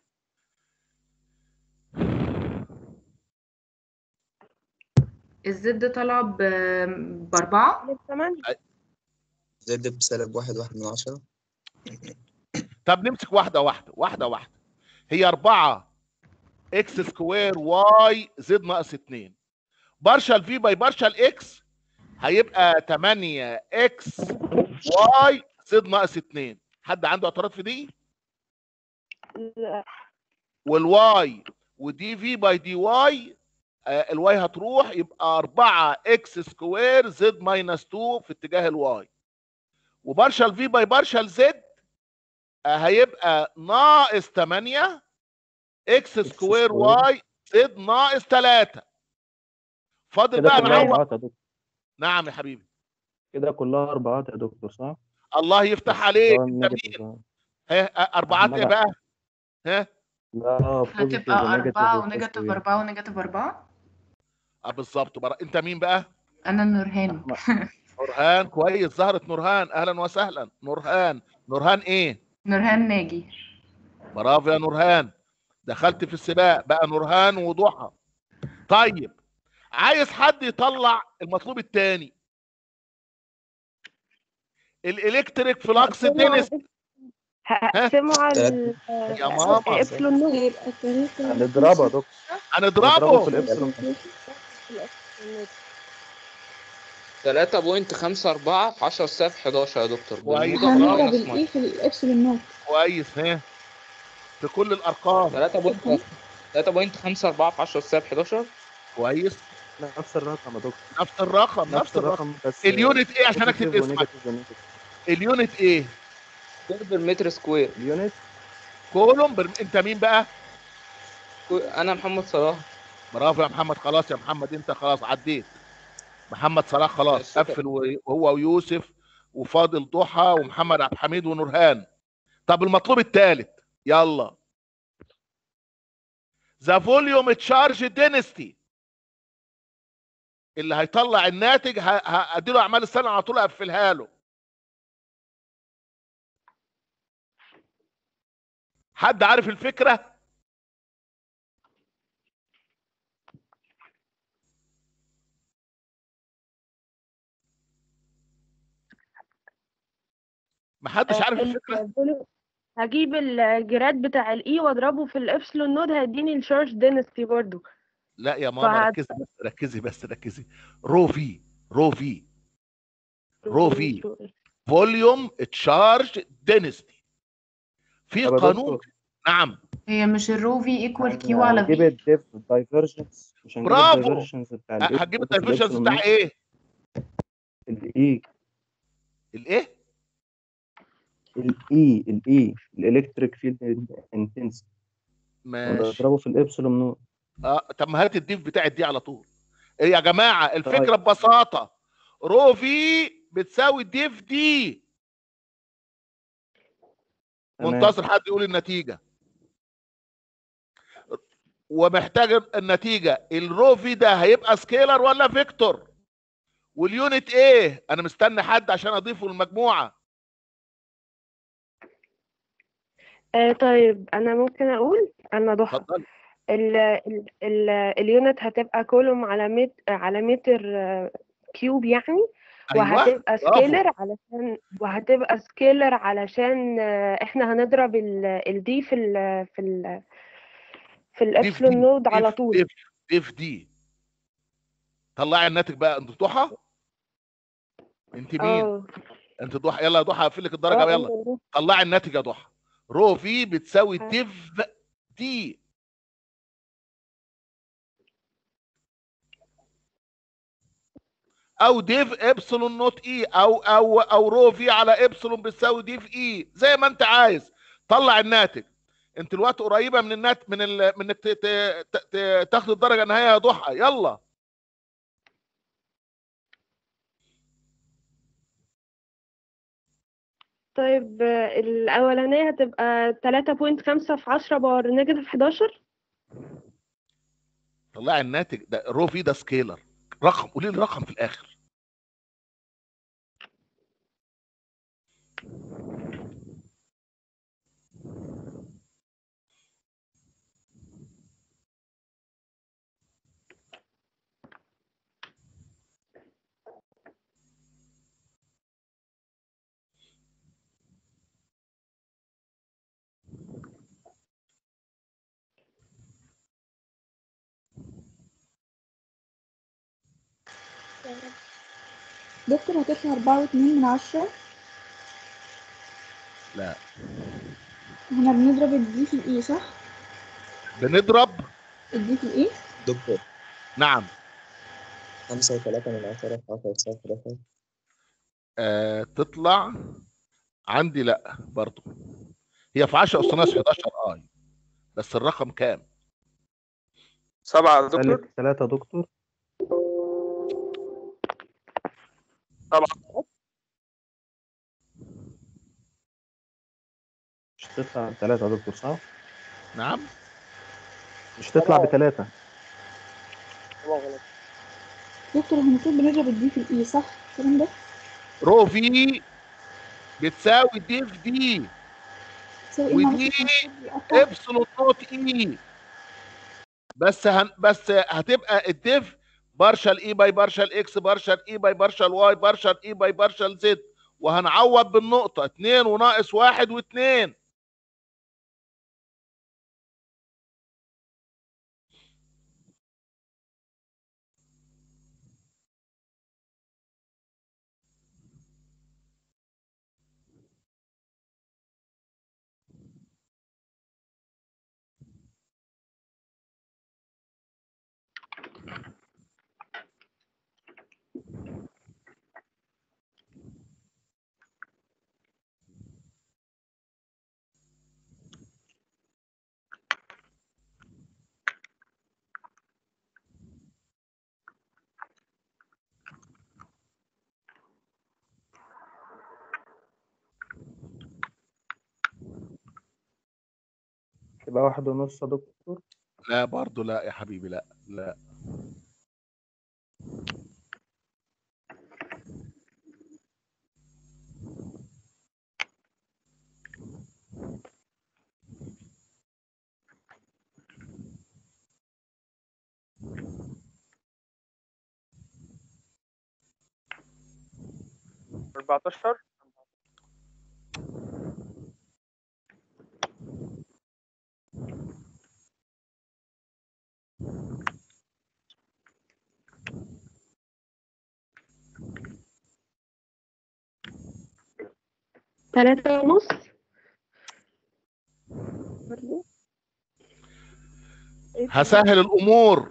الزد طالعه ب- بأربعة سالب تمانية زد بسالب واحد واحد من عشرة طب نمسك واحدة واحدة واحدة واحدة هي أربعة إكس سكوير واي زد ناقص اتنين بارشل في باي بارشل إكس هيبقى تمانية إكس واي زد ناقص اتنين حد عنده اعتراض في دي؟ لا. والواي ودي في باي دي واي آه، الواي هتروح يبقى 4 اكس سكوير زد ماينس 2 في اتجاه الواي وبارشل في باي بارشل زد آه، هيبقى ناقص 8 اكس سكوير سكوير. واي زد ناقص 3 فاضل كده بقى كلها نعوض أربعات يا دكتور نعم يا حبيبي كده كلها أربعات يا دكتور صح؟ الله يفتح بس عليك ده انت نيجاتيف مين؟ بقى. ها آه، اربعات ايه أحمد بقى؟ ها لا بوزيتيف هتبقى ونيجاتيف أربعة وبلس ونيجاتيف وي. أربعة ونيجاتيف أربعة آه بالظبط برا. انت مين بقى؟ أنا نورهان أحمد. نورهان كويس ظهرت نورهان اهلا وسهلا نورهان نورهان ايه؟ نورهان ناجي برافو يا نورهان دخلت في السباق بقى نورهان وضحى طيب عايز حد يطلع المطلوب الثاني الالكتريك فلكس هقسمه على دينس الإف- هقسمه على ال- يا ماما الإبسلون نوت هيبقى تلاتة هنضربها يا دكتور هنضربه هنضربه في الإبسلون 3.54 في 10 سالب 11 يا دكتور كويس. بالموجب هنضرب ماينس الاي ماينس في الابسلون نوت كويس ها في كل الارقام 3.54 في 10 سالب 11 كويس نفس الرقم يا دكتور نفس الرقم نفس الرقم بس اليونت ايه عشان اكتب بوزيتيف اسمك ونيجاتيف ونيجاتيف. اليونت ايه كيرف المتر سكوير اليونت كولوم برم... انت مين بقى انا محمد صلاح برافو يا محمد خلاص يا محمد انت خلاص عديت محمد صلاح خلاص شكرا. قفل و- وهو ويوسف وفاضل ضحى ومحمد عبد الحميد ونورهان طب المطلوب الثالث يلا ذا فوليوم تشارج دينستي اللي هيطلع الناتج ه- ه- اديله اعمال السنه على طول اقفلها له حد عارف الفكره محدش عارف الفكره الفوليوم- هجيب الجراد بتاع الاي واضربه في الابسلون نود هيديني الشارج دينستي برضو لا يا ماما فهت- ركزي بس ركزي بس ركزي رو في رو في رو في فوليوم تشارج دينستي في طب يا قانون دكتور نعم هي مش الرو في ايكوال كيو على هنجيب في الديف الدايفرجنس مش هنجيب برافو. الدايفرجنس بتاع أ- الاي هتجيب الدايفرجنس بتاع ايه الاي الايه الاي الاي الالكتريك فيلد انتنس ماشي بضربه في الابسلون نوت اه طب ما هات الديف بتاعت دي على طول إيه يا جماعه الفكره ببساطه رو في بتساوي ديف دي تمام. منتظر حد يقول النتيجه ومحتاج النتيجه الرو في ده هيبقى سكيلر ولا فيكتور واليونت ايه انا مستني حد عشان اضيفه للمجموعه آه طيب انا ممكن اقول انا ضحى اتفضل ال ال ال اليونت هتبقى كولوم على متر على متر آه، كيوب يعني ايوه وهتبقى برافو. سكيلر علشان وهتبقى سكيلر علشان آه، احنا هنضرب الدي في ال في ال في الابسلون دي- نود على ديف- طول ديف ديف دي طلعي الناتج بقى انت ضحى انت مين اه انت ضحى يلا يا ضحى اقفل لك اه الدرجه يلا أيوة. طلعي الناتج يا ضحى رو في بتساوي اه. ديف دي او ديف ابسلون نوت اي او او او رو في على ابسلون بتساوي ديف اي زي ما انت عايز طلع الناتج انت الوقت قريبه من النات من ال... من انك ت... ت... ت... تاخد الدرجه النهائيه يا ضحى يلا طيب آه، الأولانية هتبقى تلاتة بوينت خمسة في عشرة باور نيجاتيف حداشر طلعي الناتج ده رو في ده سكيلر رقم قولي لي رقم في الاخر دكتور هتطلع أربعة واتنين من عشرة لا احنا بنضرب الدي في الاي صح؟ بنضرب الدي في الاي دكتور نعم خمسة وثلاثة من عشرة في عشرة صفر رقم آه تطلع عندي لا برضو هي في 10 اس ناقص 11 اي بس الرقم كام سبعة يا دكتور سالب ثلاثة دكتور سبعة مش تطلع بثلاثة يا دكتور صح؟ نعم مش تطلع بثلاثة دكتور احنا المفروض بنضرب الدي في الاي صح؟ الكلام ده رو في بتساوي ديف دي تساوي ايه ودي معلش المفروض بيقطع ابسلون نوت اي بس هن بس هتبقى الديف بارشل اي باي بارشل اكس بارشل اي باي بارشل واي بارشل اي باي بارشل زد وهنعوض بالنقطة اتنين وناقص واحد واتنين تبقى واحد ونص يا دكتور لا برضو لا يا حبيبي لا لا أربعتاشر تلاتة ونص برضو إيه ده؟ هسهل الامور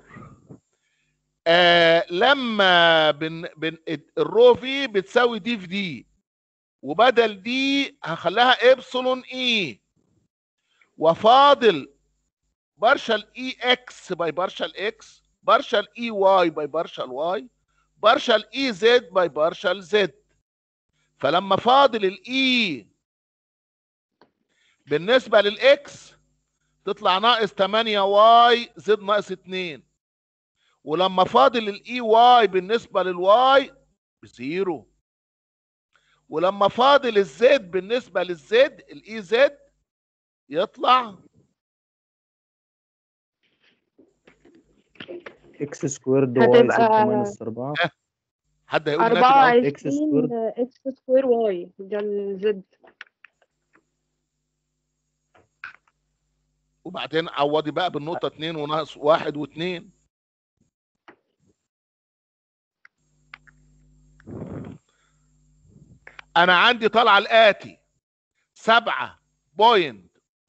آه لما بن بن الرو في بتساوي دي في دي وبدل دي هخليها ابسلون اي وفاضل بارشل اي اكس باي بارشل اكس بارشل اي واي باي بارشل واي بارشل اي زد باي بارشل زد فلما فاضل الاي بالنسبه للاكس تطلع ناقص 8 واي زد ناقص 2 ولما فاضل الاي واي بالنسبه للواي بزيرو ولما فاضل الزد بالنسبه للزد الاي زد يطلع اكس سكويرد واي زد هتبقى ماينس 4 حد هيقول لي أربعة ناتج إكس وعشرين سكوير. إكس سكوير واي ده الزد وبعدين عوضي بقى بالنقطه 2 وناقص 1 و2 انا عندي طالعه الاتي 7.099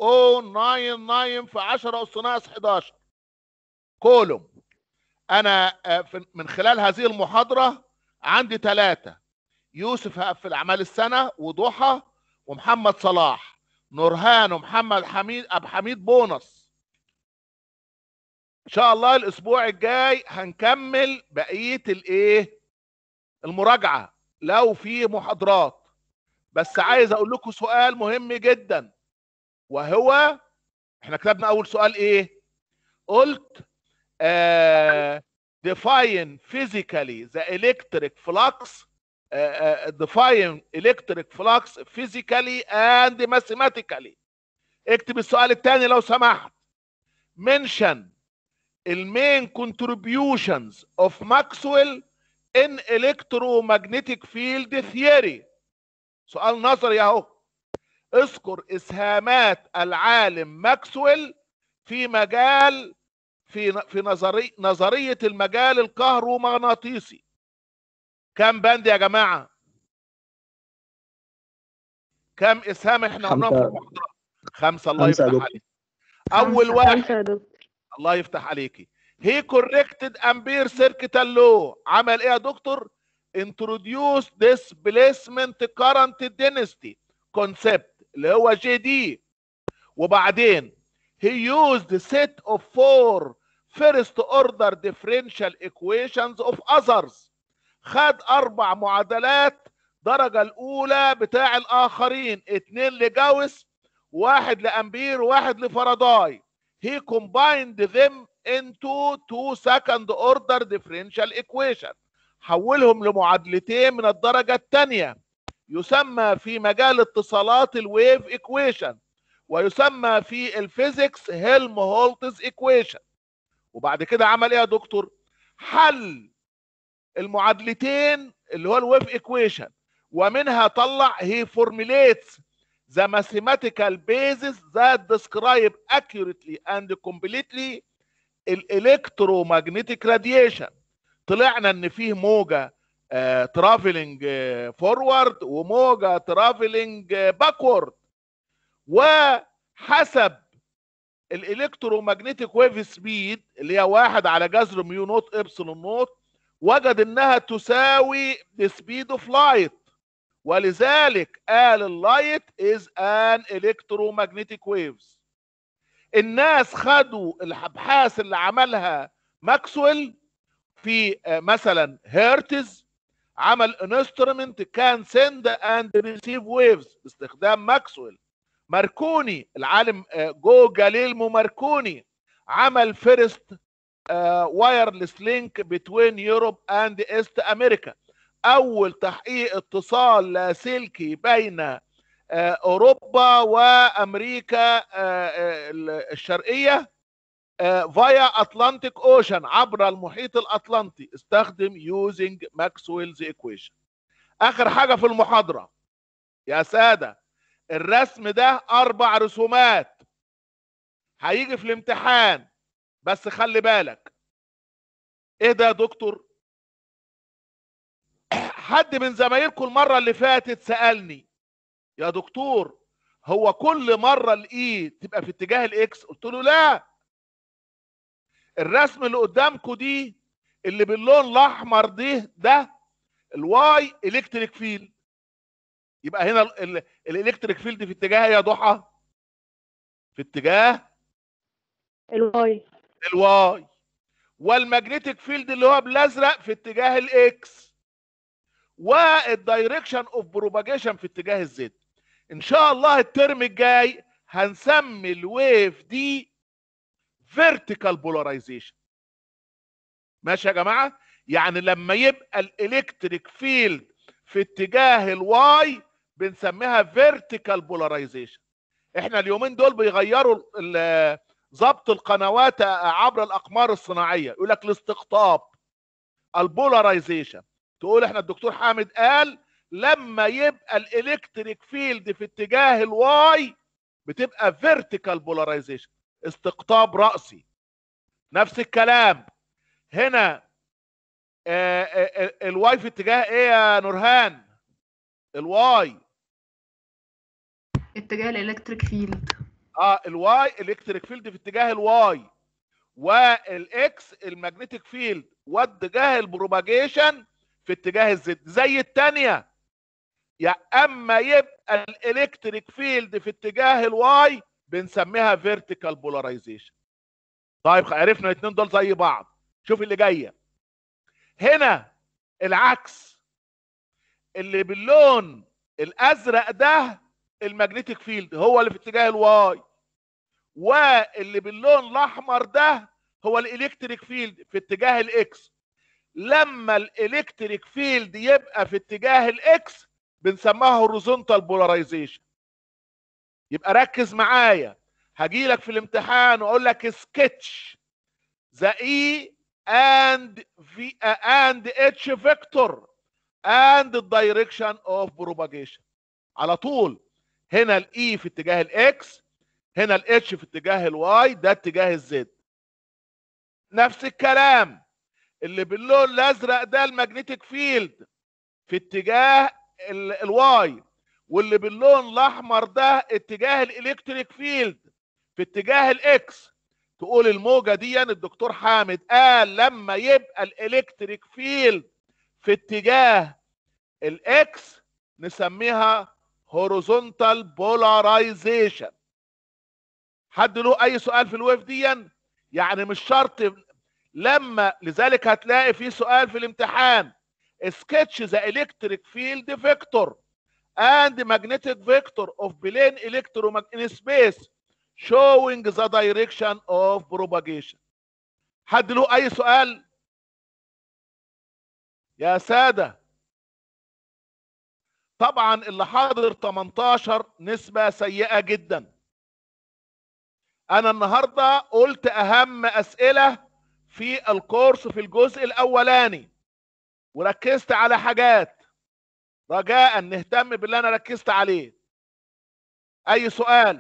في 10 اس ناقص 11 كولوم انا آه، في- من خلال هذه المحاضره عندي ثلاثه يوسف هقفل اعمال السنه وضحى ومحمد صلاح نورهان ومحمد حميد ابو حميد بونص ان شاء الله الاسبوع الجاي هنكمل بقيه الايه المراجعه لو في محاضرات بس عايز اقول لكم سؤال مهم جدا وهو احنا كتبنا اول سؤال ايه قلت آه define physically the electric flux uh, uh, define electric flux physically and mathematically اكتب السؤال الثاني لو سمحت mention المين contributions of Maxwell in electromagnetic field theory سؤال نظري اهو اذكر اسهامات العالم ماكسويل في مجال في في نظري نظريه المجال الكهرومغناطيسي كم بند يا جماعه كم اسهام احنا قلناهم في خمسة. المحاضره خمسه الله خمسة يا يفتح دكتور. عليك اول خمسة- واحد خمسة يا دكتور الله يفتح عليكي هي كوركتد امبير سيركيتال لو عمل ايه يا دكتور introduce displacement current density concept اللي هو جي دي وبعدين he used set of four first order differential equations of others خد اربع معادلات درجة الاولى بتاع الاخرين اتنين لجاوس واحد لامبير وواحد لفاراداي he combined them into two second order differential equation حولهم لمعادلتين من الدرجة الثانية يسمى في مجال اتصالات الويف ايكويشن ويسمى في الفيزيكس هيلم هولتز ايكويشن وبعد كده عمل ايه يا دكتور حل المعادلتين اللي هو الويف ايكويشن ومنها طلع هي formulates the mathematical basis that describe accurately and completely الالكترومagnetic radiation طلعنا ان فيه موجه ترافلنج فورورد وموجه ترافلنج باكورد وحسب الالكترومagnetic ويف سبيد اللي هي واحد على جذر ميو نوت ابسلون نوت وجد انها تساوي the speed of light ولذلك قال اللايت is an electromagnetic waves الناس خدوا الابحاث اللي عملها ماكسويل في آه، مثلا هيرتز عمل انسترومنت كان سند اند ريسيف ويفز باستخدام ماكسويل ماركوني العالم آه، جو جاليلمو ماركوني عمل فيرست وايرلس لينك بتوين يوروب اند ايست امريكا اول تحقيق اتصال لاسلكي بين آه، اوروبا وامريكا آه، آه، الشرقيه فايا اتلانتيك اوشن عبر المحيط الاطلنطي استخدم يوزنج ماكسويلز ايكويشن اخر حاجه في المحاضره يا ساده الرسم ده اربع رسومات هيجي في الامتحان بس خلي بالك ايه ده يا دكتور حد من زمايلكم المره اللي فاتت سالني يا دكتور هو كل مره الاي تبقى في اتجاه الاكس قلت له لا الرسم اللي قدامكم دي اللي باللون الاحمر دي ده الواي الكتريك فيلد يبقى هنا ال- ال- الالكتريك فيلد في اتجاه إيه يا ضحى في اتجاه الواي الواي والمagnetic فيلد اللي هو بالازرق في اتجاه الاكس والدايركشن اوف بروباجيشن في اتجاه الزد ان شاء الله الترم الجاي هنسمي الويف دي فيرتيكال بولاريزيشن ماشي يا جماعه يعني لما يبقى الالكتريك فيلد في اتجاه الواي بنسميها فيرتيكال بولاريزيشن احنا اليومين دول بيغيروا ال- ضبط القنوات عبر الاقمار الصناعيه يقول لك الاستقطاب البولاريزيشن تقول احنا الدكتور حامد قال لما يبقى الالكتريك فيلد في اتجاه الواي بتبقى فيرتيكال بولاريزيشن استقطاب راسي نفس الكلام هنا آه، آه، آه، الواي في اتجاه ايه يا نورهان الواي اتجاه الالكتريك فيلد اه الواي الكتريك فيلد في اتجاه الواي والاكس المagnetic فيلد واتجاه البروباجيشن في اتجاه الزد زي الثانيه يا اما يبقى الالكتريك فيلد في اتجاه الواي بنسميها فيرتيكال بولاريزيشن طيب عرفنا الاثنين دول زي بعض شوف اللي جايه هنا العكس اللي باللون الازرق ده المagnetic فيلد هو اللي في اتجاه الواي واللي باللون الاحمر ده هو الالكتريك فيلد في اتجاه الاكس لما الالكتريك فيلد يبقى في اتجاه الاكس بنسميها هوريزونتال بولاريزيشن يبقى ركز معايا هجي لك في الامتحان واقول لك سكتش ذا اي اند في اند اتش فيكتور اند الدايركشن اوف بروباجيشن على طول هنا الاي في اتجاه الاكس هنا الاتش في اتجاه الواي ده اتجاه الزد نفس الكلام اللي باللون الازرق ده المagnetic فيلد في اتجاه ال- الواي واللي باللون الاحمر ده اتجاه الالكتريك فيلد في اتجاه الاكس تقول الموجه دي الدكتور حامد قال لما يبقى الالكتريك فيلد في اتجاه الاكس نسميها هوريزونتال بولاريزيشن حد له اي سؤال في الويف دي يعني مش شرط لما لذلك هتلاقي في سؤال في الامتحان sketch the electric field vector and magnetic vector of plane electromagnetic space showing the direction of propagation حد له اي سؤال يا ساده طبعا اللي حاضر 18 نسبه سيئه جدا انا النهارده قلت اهم اسئله في الكورس في الجزء الاولاني وركزت على حاجات رجاء نهتم باللي انا ركزت عليه اي سؤال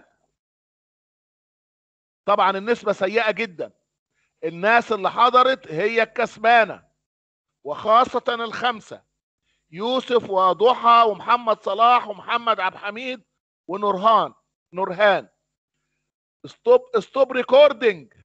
طبعا النسبه سيئه جدا الناس اللي حضرت هي الكسبانه وخاصه الخمسه يوسف وضحى ومحمد صلاح ومحمد عبد الحميد ونورهان نورهان ستوب ستوب ريكوردنج